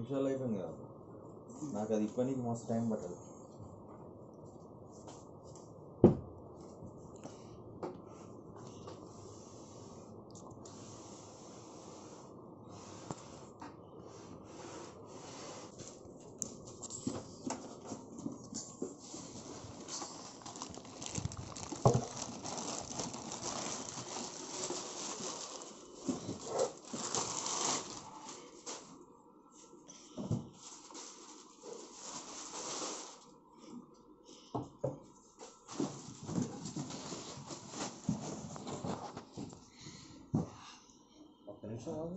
నిమిషాలు అయిపోయింది కదా నాకు అది ఇప్పనికి మస్తు టైం పట్టదు ఒక్క నిమిషం ఆగు.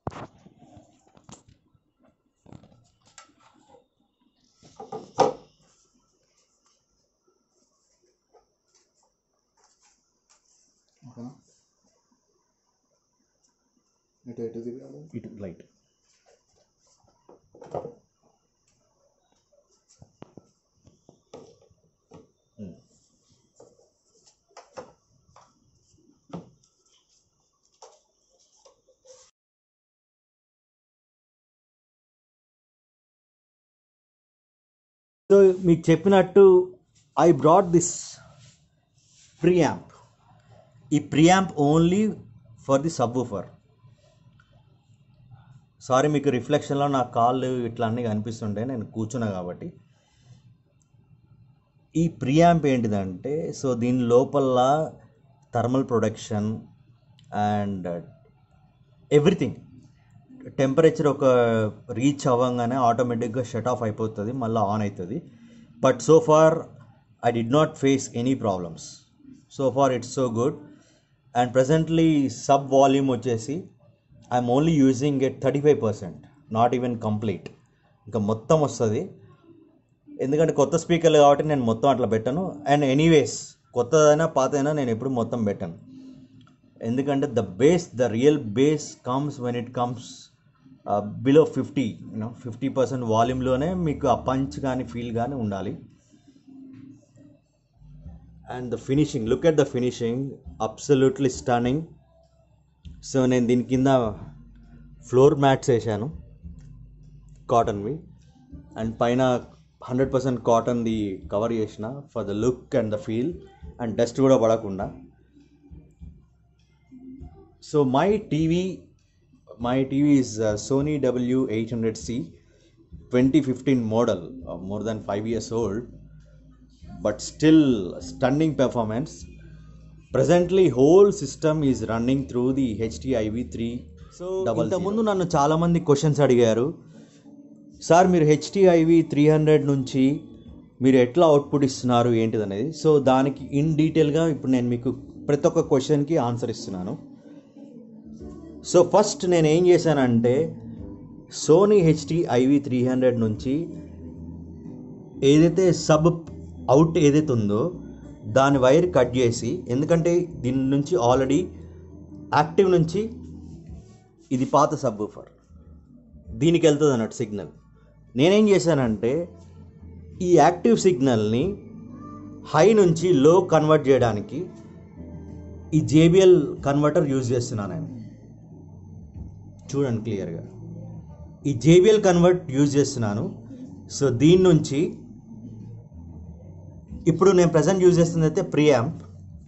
ఓకేనా ఇటు ఎటు తిరగాలి ఇటు లైట్ సో మీకు చెప్పినట్టు ఐ బ్రాడ్ దిస్ ప్రియాంప్ ఈ preamp only for the subwoofer sorry మీకు రిఫ్లెక్షన్లో నా కాళ్ళు ఇట్లా అన్నీ కనిపిస్తుంటే నేను కూర్చున్నా కాబట్టి ఈ ప్రియాంప్ ఏంటిదంటే సో దీని లోపల thermal production and everything temperature ఒక రీచ్ అవ్వగానే ఆటోమేటిక్గా షట్ ఆఫ్ అయిపోతుంది మళ్ళీ ఆన్ అవుతుంది but so far I did not face any problems so far it's so good and presently sub volume వచ్చేసి I'm only using it thirty five percent not even complete ఇంకా మొత్తం వస్తుంది ఎందుకంటే కొత్త స్పీకర్లు కాబట్టి నేను మొత్తం అట్లా పెట్టను అండ్ ఎనీవేస్ కొత్తదైనా పాతైనా నేను ఎప్పుడు మొత్తం పెట్టను ఎందుకంటే the base the real base comes when it comes below fifty you know fifty percent వాల్యూమ్లోనే మీకు ఆ పంచ్ కానీ ఫీల్ కానీ ఉండాలి and the finishing look at the finishing absolutely stunning so నేను దీని కింద ఫ్లోర్ మ్యాట్స్ వేసాను కాటన్వి అండ్ పైన హండ్రెడ్ పర్సెంట్ కాటన్ది కవర్ చేసిన for the look and the feel and dust కూడా పడకుండా so my TV my TV is Sony W eight hundred C twenty fifteen model more than five years old but still stunning performance presently whole system is running through the HTIV three so ఇంతకుముందు నన్ను చాలామంది questions అడిగారు sir మీరు హెచ్టిఐవి three hundred నుంచి మీరు ఎట్లా output ఇస్తున్నారు ఏంటిది అనేది సో దానికి ఇన్ డీటెయిల్గా ఇప్పుడు నేను మీకు ప్రతి ఒక్క క్వశ్చన్కి ఆన్సర్ ఇస్తున్నాను సో ఫస్ట్ నేను ఏం చేశానంటే Sony HD IV three hundred నుంచి ఏదైతే సబ్ అవుట్ ఏదైతే ఉందో దాని వైర్ కట్ చేసి ఎందుకంటే దీని నుంచి ఆల్రెడీ యాక్టివ్ నుంచి ఇది పాత సబ్ దీనికి వెళ్తుంది అన్నట్టు సిగ్నల్ నేనేం చేశానంటే ఈ యాక్టివ్ సిగ్నల్ని హై నుంచి లో కన్వర్ట్ చేయడానికి ఈ జేబిఎల్ కన్వర్టర్ యూజ్ చేస్తున్నాను నేను చూడండి క్లియర్గా ఈ జేబిఎల్ కన్వర్ట్ యూజ్ చేస్తున్నాను సో దీని నుంచి ఇప్పుడు నేను ప్రజెంట్ యూజ్ చేస్తుంది అయితే preamp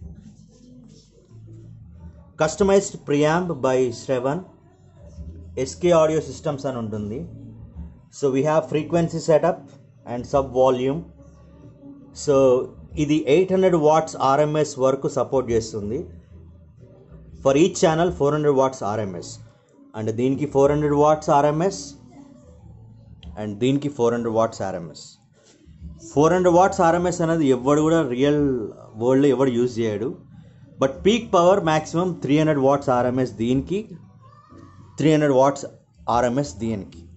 customised preamp by Shravan SK audio systems అని ఉంటుంది so we have frequency setup and sub volume so ఇది ఎయిట్ హండ్రెడ్ వాట్స్ ఆర్ఎంఎస్ వరకు సపోర్ట్ చేస్తుంది for each channel four hundred watts RMS and దీనికి four hundred watts RMS and దీనికి four hundred watts RMS four hundred watts RMS అనేది ఎవడు కూడా real వరల్డ్లో ఎవడు యూజ్ చేయడు but peak power maximum three hundred watts RMS దీనికి three hundred watts RMS దీనికి